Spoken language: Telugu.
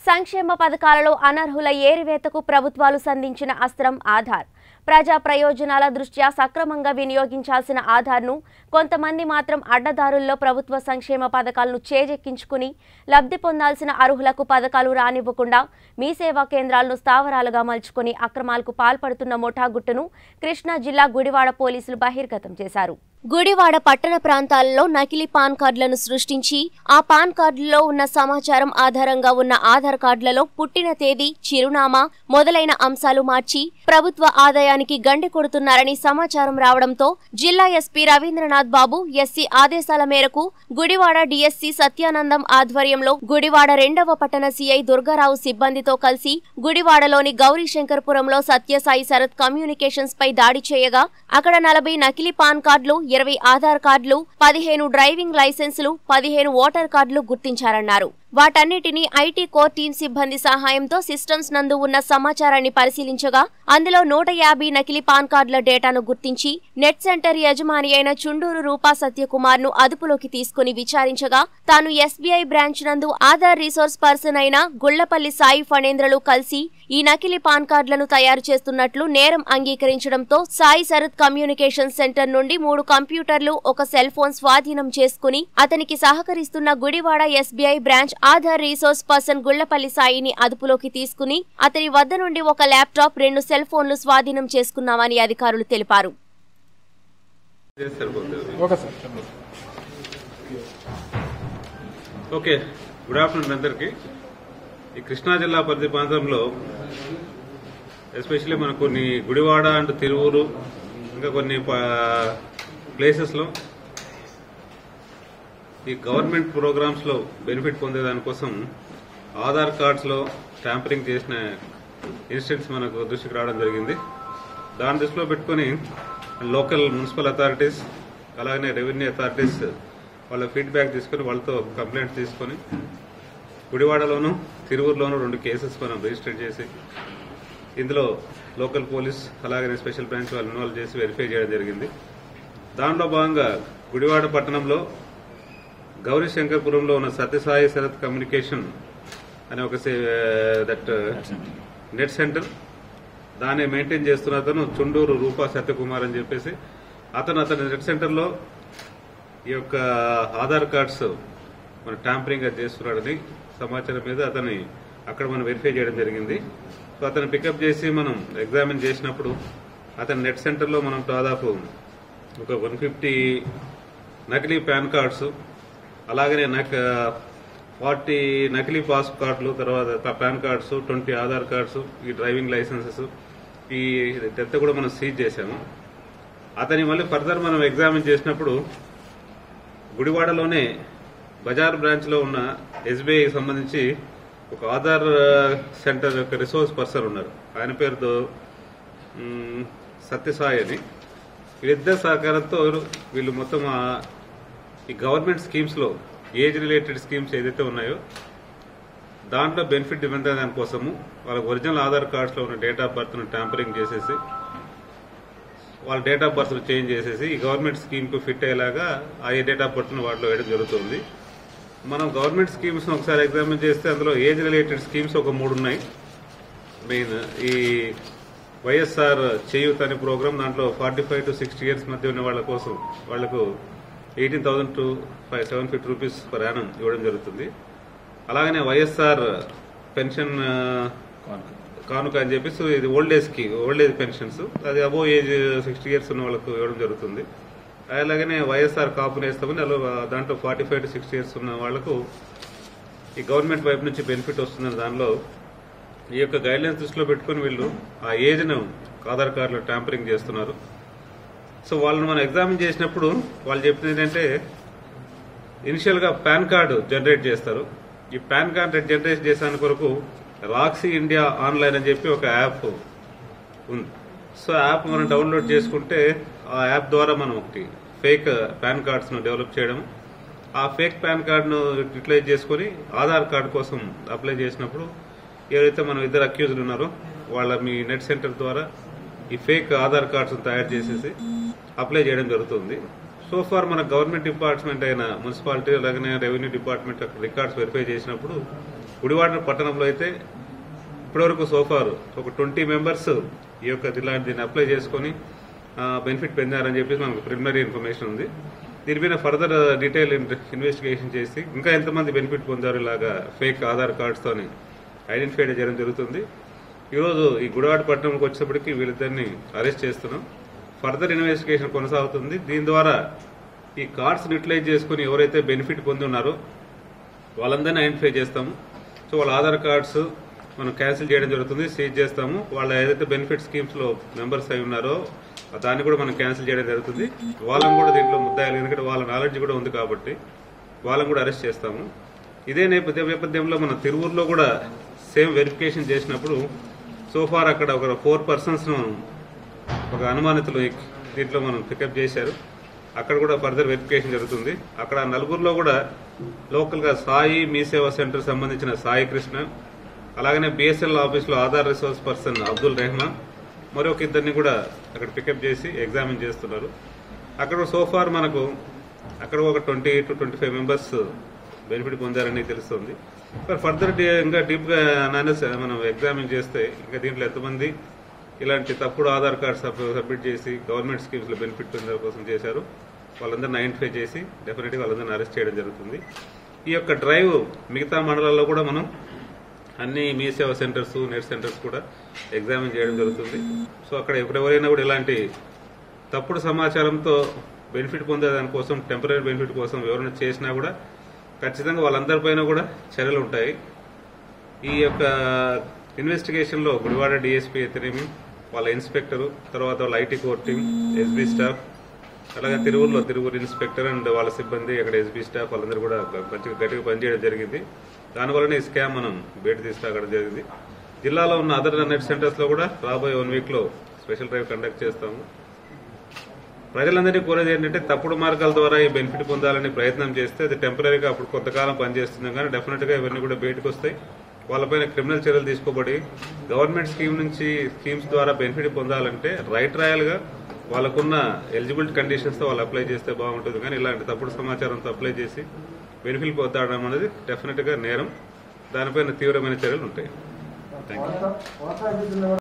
సంక్షేమ పథకాలలో అనర్హుల ఏరివేతకు ప్రభుత్వాలు సంధించిన అస్త్రం ఆధార్ ప్రజా ప్రయోజనాల దృష్ట్యా సక్రమంగా వినియోగించాల్సిన ఆధార్ను కొంతమంది మాత్రం అడ్డదారుల్లో ప్రభుత్వ సంక్షేమ పథకాలను చేజెక్కించుకుని లబ్ధి పొందాల్సిన అర్హులకు పథకాలు రానివ్వకుండా మీ సేవా కేంద్రాలను స్థావరాలుగా మలుచుకుని అక్రమాలకు పాల్పడుతున్న ముఠాగుట్టును కృష్ణా జిల్లా గుడివాడ పోలీసులు బహిర్గతం చేశారు గుడివాడ పట్టణ ప్రాంతాల్లో నకిలీ పాన్ కార్డులను సృష్టించి ఆ పాన్ కార్డుల్లో ఉన్న సమాచారం ఆధారంగా ఉన్న ఆధార్ కార్డులలో పుట్టిన తేదీ చిరునామా మొదలైన అంశాలు మార్చి ప్రభుత్వ ఆదాయానికి గండి కొడుతున్నారని సమాచారం రావడంతో జిల్లా ఎస్పీ రవీంద్రనాథ్ బాబు ఎస్సీ ఆదేశాల మేరకు గుడివాడ డిఎస్సీ సత్యానందం ఆధ్వర్యంలో గుడివాడ రెండవ పట్టణ సీఐ దుర్గారావు సిబ్బందితో కలిసి గుడివాడలోని గౌరీశంకర్పురంలో సత్యసాయి శరత్ కమ్యూనికేషన్స్ పై దాడి చేయగా అక్కడ నలభై నకిలీ పాన్ కార్డులు ఇరవై ఆధార్ కార్డులు పదిహేను డ్రైవింగ్ లైసెన్సులు పదిహేను ఓటర్ కార్డులు గుర్తించారన్నారు వాటన్నిటిని ఐటీ కోర్ టీం సిబ్బంది సహాయంతో సిస్టమ్స్ నందు ఉన్న సమాచారాన్ని పరిశీలించగా అందులో నూట యాభై నకిలీ పాన్ కార్డుల డేటాను గుర్తించి నెట్ సెంటర్ యజమాని అయిన చుండూరు రూపా సత్యకుమార్ ను అదుపులోకి తీసుకుని విచారించగా తాను ఎస్బీఐ బ్రాంచ్ నందు ఆధార్ రిసోర్స్ పర్సన్ అయిన గుళ్లపల్లి సాయి ఫణేంద్రలు కలిసి ఈ నకిలీ పాన్ కార్డులను తయారు చేస్తున్నట్లు నేరం అంగీకరించడంతో సాయి శరత్ కమ్యూనికేషన్ సెంటర్ నుండి మూడు కంప్యూటర్లు ఒక సెల్ ఫోన్ స్వాధీనం చేసుకుని అతనికి సహకరిస్తున్న Gudivada SBI branch Aadhaar resource person Gullapalli సాయిని అదుపులోకి తీసుకుని అతని వద్ద నుండి ఒక ల్యాప్టాప్ రెండు సెల్ ఫోన్లు స్వాధీనం చేసుకున్నామని అధికారులు తెలిపారు చేస్తే సరిపోతుంది okay sir okay good afternoon అందరికి ఈ కృష్ణా జిల్లా పరిధి ప్రాంతంలో ఎస్పెషల్లీ మనకు కొన్ని గుడివాడ అండ్ తిరువూరు ఇంకా కొన్ని ప్లేసెస్లో ఈ గవర్నమెంట్ ప్రోగ్రామ్స్లో బెనిఫిట్ పొందేదానికోసం ఆధార్ కార్డ్స్లో ట్యాంపరింగ్ చేసిన ఇన్సిడెంట్స్ మనకు దృష్టికి రావడం జరిగింది దాని దృష్టిలో పెట్టుకొని లోకల్ మున్సిపల్ అథారిటీస్ అలాగనే రెవెన్యూ అథారిటీస్ వాళ్ళ ఫీడ్బ్యాక్ తీసుకొని వాళ్ళతో కంప్లైంట్ తీసుకొని గుడివాడలోను తిరువురులోను రెండు కేసెస్ మనం రిజిస్టర్ చేసి ఇందులో లోకల్ పోలీస్ అలాగనే స్పెషల్ బ్రాంచ్ వాళ్ళు ఇన్వాల్వ్ చేసి వెరిఫై చేయడం జరిగింది దాంట్లో భాగంగా గుడివాడ పట్టణంలో గౌరీ శంకర్పురంలో ఉన్న సత్యసాయి శరత్ కమ్యూనికేషన్ అనే ఒక దట్ నెట్ సెంటర్ దాన్ని మెయింటైన్ చేస్తున్న అతను చుండూరు రూపా సత్యకుమార్ అని చెప్పేసి అతను అతని నెట్ సెంటర్లో ఈ యొక్క ఆధార్ కార్డ్స్ మన ట్యాంపరింగ్ అది చేస్తున్నాడని సమాచారం మీద అతన్ని అక్కడ మనం వెరిఫై చేయడం జరిగింది సో అతను పికప్ చేసి మనం ఎగ్జామిన్ చేసినప్పుడు అతని నెట్ సెంటర్లో మనం దాదాపు ఒక వన్ ఫిఫ్టీ నకిలీ పాన్ కార్డ్స్ అలాగనే నాకు ఫార్టీ నకిలీ పాస్ కార్డులు తర్వాత PAN cards twenty Aadhaar cards ఈ డ్రైవింగ్ లైసెన్సెస్ ఈ ఇదంతా కూడా మనం సీజ్ చేశాము అతని మళ్ళీ ఫర్దర్ మనం ఎగ్జామిన్ చేసినప్పుడు గుడివాడలోనే బజార్ బ్రాంచ్ లో ఉన్న ఎస్బీఐకి సంబంధించి ఒక ఆధార్ సెంటర్ యొక్క రిసోర్స్ పర్సన్ ఉన్నారు ఆయన పేరుతో మ్, సత్యసాయి అని వీళ్ళిద్దరి సహకారంతో వీళ్ళు మొత్తం ఆ ఈ గవర్నమెంట్ స్కీమ్స్ లో ఏజ్ రిలేటెడ్ స్కీమ్స్ ఏదైతే ఉన్నాయో దాంట్లో బెనిఫిట్ ఇవ్వడం దానికోసము వాళ్ళ ఒరిజినల్ ఆధార్ కార్డ్స్ లో ఉన్న డేట్ ఆఫ్ బర్త్ ను ట్యాంపరింగ్ చేసేసి వాళ్ళ డేట్ ఆఫ్ బర్త్ చేంజ్ చేసేసి ఈ గవర్నమెంట్ స్కీమ్ కు ఫిట్ అయ్యేలాగా ఆ డేట్ ఆఫ్ బర్త్ ను వాటిలో వేయడం జరుగుతుంది మనం గవర్నమెంట్ స్కీమ్స్ ఒకసారి ఎగ్జామిన్ చేస్తే అందులో ఏజ్ రిలేటెడ్ స్కీమ్స్ ఒక మూడు ఉన్నాయి మెయిన్ ఈ వైఎస్ఆర్ చేయూత్ అనే ప్రోగ్రామ్ దాంట్లో forty five to sixty years మధ్య ఉన్న వాళ్ళ కోసం వాళ్లకు eighteen thousand two five seven fifty rupees per annum ఇవ్వడం జరుగుతుంది అలాగనే వైఎస్ఆర్ పెన్షన్ ఆ, కానుక అని చెప్పేసి ఇది ఓల్డ్ ఏజ్ కి ఓల్డ్ ఏజ్ పెన్షన్స్ అది అబో ఏజ్ సిక్స్టీ ఇయర్స్ ఉన్న వాళ్ళకు ఇవ్వడం జరుగుతుంది అలాగనే వైఎస్ఆర్ కాపు నేస్తామని అలా దాంట్లో forty five to sixty years ఉన్న వాళ్ళకు ఈ గవర్నమెంట్ వైపు నుంచి బెనిఫిట్ వస్తుందని దానిలో ఈ యొక్క గైడ్లైన్స్ దృష్టిలో పెట్టుకుని వీళ్ళు ఆ ఏజ్ ను ఆధార్ కార్డులో ట్యాంపరింగ్ చేస్తున్నారు సో వాళ్ళని మనం ఎగ్జామిన్ చేసినప్పుడు వాళ్ళు చెప్పింది ఏంటంటే ఇనిషియల్ గా పాన్ కార్డు జనరేట్ చేస్తారు ఈ పాన్ కార్డు జనరేట్ చేసాని కొరకు రాక్సీ ఇండియా ఆన్లైన్ అని చెప్పి ఒక యాప్ ఉంది సో యాప్ మనం డౌన్లోడ్ చేసుకుంటే ఆ యాప్ ద్వారా మనం ఒకటి ఫేక్ పాన్ కార్డ్స్ ను డెవలప్ చేయడం ఆ ఫేక్ పాన్ కార్డ్ ను యూటిలైజ్ చేసుకుని ఆధార్ కార్డు కోసం అప్లై చేసినప్పుడు ఎవరైతే మనం ఇద్దరు అక్యూజ్లు ఉన్నారో వాళ్ళ మీ నెట్ సెంటర్ ద్వారా ఈ ఫేక్ ఆధార్ కార్డ్స్ తయారు చేసేసి అప్లై చేయడం జరుగుతుంది సో ఫార్ మన గవర్నమెంట్ డిపార్ట్మెంట్ అయిన మున్సిపాలిటీ అలాగనే రెవెన్యూ డిపార్ట్మెంట్ రికార్డ్స్ వెరిఫై చేసినప్పుడు గుడివాడ పట్టణంలో అయితే ఇప్పటివరకు సోఫారు ఒక ట్వంటీ మెంబర్స్ ఈ యొక్క ఇలాంటి దీన్ని అప్లై చేసుకొని బెనిఫిట్ పొందారని చెప్పేసి మనకు ప్రిలిమినరీ ఇన్ఫర్మేషన్ ఉంది దీనిపైన ఫర్దర్ డీటెయిల్ ఇన్వెస్టిగేషన్ చేసి ఇంకా ఎంతమంది బెనిఫిట్ పొందారు ఇలాగా ఫేక్ ఆధార్ కార్డ్స్తోని ఐడెంటిఫై చేయడం జరుగుతుంది ఈరోజు ఈ గుడివాడ పట్టణంకి వచ్చేటప్పటికి వీళ్ళిద్దరిని అరెస్ట్ చేస్తున్నాం ఫర్దర్ ఇన్వెస్టిగేషన్ కొనసాగుతుంది దీని ద్వారా ఈ కార్డ్స్ యూటిలైజ్ చేసుకుని ఎవరైతే బెనిఫిట్ పొంది ఉన్నారో వాళ్ళందరినీ ఐడెంటిఫై చేస్తాము సో వాళ్ళ ఆధార్ కార్డ్స్ మనం క్యాన్సిల్ చేయడం జరుగుతుంది సీజ్ చేస్తాము వాళ్ళ ఏదైతే బెనిఫిట్ స్కీమ్స్ లో మెంబర్స్ అయి ఉన్నారో దాన్ని కూడా మనం క్యాన్సిల్ చేయడం జరుగుతుంది వాళ్ళని కూడా దీంట్లో ముద్దాయాలి ఎందుకంటే వాళ్ళ నాలెడ్జ్ కూడా ఉంది కాబట్టి వాళ్ళని కూడా అరెస్ట్ చేస్తాము ఇదే నేపథ్య నేపథ్యంలో మన తిరువురులో కూడా సేమ్ వెరిఫికేషన్ చేసినప్పుడు సోఫార్ అక్కడ ఒక ఫోర్ పర్సన్స్ ను ఒక అనుమానితులు ఈ- దీంట్లో మనం పికప్ చేశారు అక్కడ కూడా ఫర్దర్ వెరిఫికేషన్ జరుగుతుంది అక్కడ నలుగురులో కూడా లోకల్ గా సాయి మీ సేవా సెంటర్ సంబంధించిన సాయి కృష్ణ అలాగనే బిఎస్ఎల్ ఆఫీస్ లో ఆధార్ రిసోర్స్ పర్సన్ అబ్దుల్ రెహమాన్ మరొక ఇద్దరిని కూడా అక్కడ పికప్ చేసి ఎగ్జామిన్ చేస్తున్నారు అక్కడ సోఫార్ మనకు అక్కడ ఒక twenty to twenty five members benefit పొందారని తెలుస్తుంది మరి ఫర్దర్ ఇంకా డీప్ గా అనాలిసిస్ మనం ఎగ్జామిన్ చేస్తే ఇంకా దీంట్లో ఎంతమంది ఇలాంటి తప్పుడు ఆధార్ కార్డ్ సబ్మిట్ చేసి గవర్నమెంట్ స్కీమ్స్ లో బెనిఫిట్ పొందడం కోసం చేశారు వాళ్ళందరిని ఐడెంటిఫై చేసి డెఫినెట్ గా వాళ్ళందరిని అరెస్ట్ చేయడం జరుగుతుంది ఈ యొక్క డ్రైవ్ మిగతా మండలాల్లో కూడా మనం అన్ని Mee Seva centres net centres కూడా ఎగ్జామిన్ చేయడం జరుగుతుంది సో అక్కడ ఎవరెవరైనా కూడా ఇలాంటి తప్పుడు సమాచారంతో బెనిఫిట్ పొందే దానికోసం టెంపరీ బెనిఫిట్ కోసం ఎవరైనా చేసినా కూడా ఖచ్చితంగా వాళ్ళందరిపైన కూడా చర్యలు ఉంటాయి ఈ యొక్క ఇన్వెస్టిగేషన్ లో గుడివాడ డిఎస్పీ అయితేనేమి వాళ్ళ ఇన్స్పెక్టర్ తర్వాత వాళ్ళ IT core team SB staff అలాగే తిరువురులో తిరువురు ఇన్స్పెక్టర్ అండ్ వాళ్ళ సిబ్బంది అక్కడ ఎస్బీ స్టాఫ్ వాళ్ళందరూ కూడా మంచిగా గట్టిగా పనిచేయడం జరిగింది దానివల్లనే ఈ స్కామ్ మనం బయట తీసుకురావడం జరిగింది జిల్లాలో ఉన్న అదర్ నెట్ సెంటర్స్ లో కూడా రాబోయే వన్ వీక్ లో స్పెషల్ డ్రైవ్ కండక్ట్ చేస్తాము ప్రజలందరినీ కోరేది ఏంటంటే తప్పుడు మార్గాల ద్వారా ఈ బెనిఫిట్ పొందాలని ప్రయత్నం చేస్తే అది టెంపరీగా అప్పుడు కొంతకాలం పనిచేస్తుంది కానీ డెఫినెట్ గా ఇవన్నీ కూడా బయటకు వస్తాయి వాళ్ళపైన క్రిమినల్ చర్యలు తీసుకోబడి గవర్నమెంట్ స్కీమ్ నుంచి స్కీమ్స్ ద్వారా బెనిఫిట్ పొందాలంటే రైట్ రాయల్ గా వాళ్ళకున్న ఎలిజిబిలిటీ కండిషన్స్ తో వాళ్ళు అప్లై చేస్తే బాగుంటుంది కానీ ఇలాంటి తప్పుడు సమాచారంతో అప్లై చేసి బెనిఫిట్ పొందడం అనేది డెఫినెట్ గా నేరం దానిపైన తీవ్రమైన చర్యలు ఉంటాయి థ్యాంక్ యూ